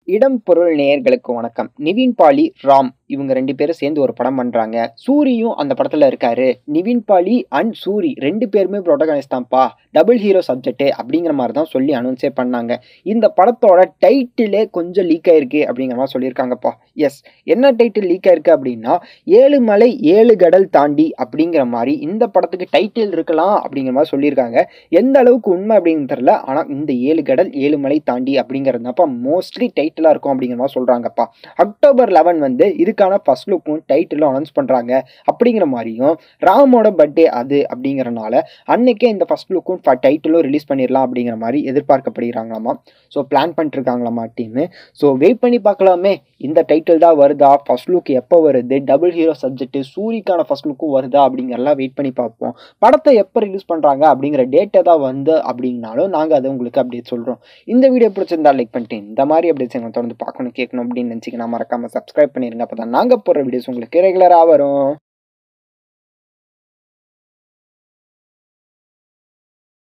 இடம் பொருள் நேயர்களுக்கு வணக்கம் நிவின் பாலி ராம் இவங்க ரெண்டு பேரும் சேர்ந்து ஒரு படம் பண்றாங்க சூரியும் அந்த படத்துல இருக்காரு நிவின் பாலி அண்ட் சூரி ரெண்டு பேருமே ப்ரோட்டகனிஸ்ட் தான்ப்பா டபுள் ஹீரோ சப்ஜெக்ட் அப்படிங்கிற மாதிரி தான் சொல்லி அனௌன்ஸே பண்ணாங்க இந்த படத்தோட டைட்டிலே கொஞ்சம் லீக் ஆயிருக்கு அப்படிங்கிற மாதிரி சொல்லியிருக்காங்கப்பா எஸ் என்ன டைட்டில் லீக் ஆயிருக்கு அப்படின்னா ஏழு மலை ஏழு கடல் தாண்டி அப்படிங்கிற மாதிரி இந்த படத்துக்கு டைட்டில் இருக்கலாம் அப்படிங்கிற மாதிரி சொல்லியிருக்காங்க எந்த அளவுக்கு உண்மை அப்படின்னு தெரியல ஆனால் இந்த ஏழு கடல் ஏழு மலை தாண்டி அப்படிங்கிறதுப்பா மோஸ்ட்லி டைட்டிலாக இருக்கும் அப்படிங்கிற மாதிரி சொல்கிறாங்கப்பா அக்டோபர் லெவன் வந்து இதுக்கான ஃபர்ஸ்ட் லுக்கும் டைட்டிலும் அனௌன்ஸ் பண்ணுறாங்க அப்படிங்கிற மாதிரியும் ராமோட பர்த்டே அது அப்படிங்கிறனால அன்னைக்கே இந்த ஃபர்ஸ்ட் லுக்கும் டைட்டிலும் ரிலீஸ் பண்ணிடலாம் அப்படிங்கிற மாதிரி எதிர்பார்க்கப்படுகிறாங்களாமா ஸோ பிளான் பண்ணிட்டுருக்காங்களாமா டீமு ஸோ வெயிட் பண்ணி பார்க்கலாமே இந்த டைட்டில் தான் வருதா ஃபர்ஸ்ட் லுக் எப்போ வருது டபுள் ஹீரோ சப்ஜெக்ட் சூரிக்கான ஃபர்ஸ்ட் லுக்கும் வருதா அப்படிங்கிறலாம் வெயிட் பண்ணி பார்ப்போம் படத்தை எப்போ ரிலீஸ் பண்ணுறாங்க அப்படிங்கிற டேட்டை தான் வந்து அப்படின்னாலும் நாங்கள் அதை உங்களுக்கு அப்டேட் சொல்கிறோம் இந்த வீடியோ பிடிச்சிருந்தா லைக் பண்ணிட்டு இந்த மாதிரி அப்டேட்ஸ் எங்களை தொடர்ந்து பார்க்கணும் கேட்கணும் அப்படின்னு நினச்சிங்கன்னா மறக்காமல் சப்ஸ்கிரைப் பண்ணிடுங்க அப்போ தான் நாங்கள் போடுற வீடியோஸ் உங்களுக்கு ரெகுலராக வரும்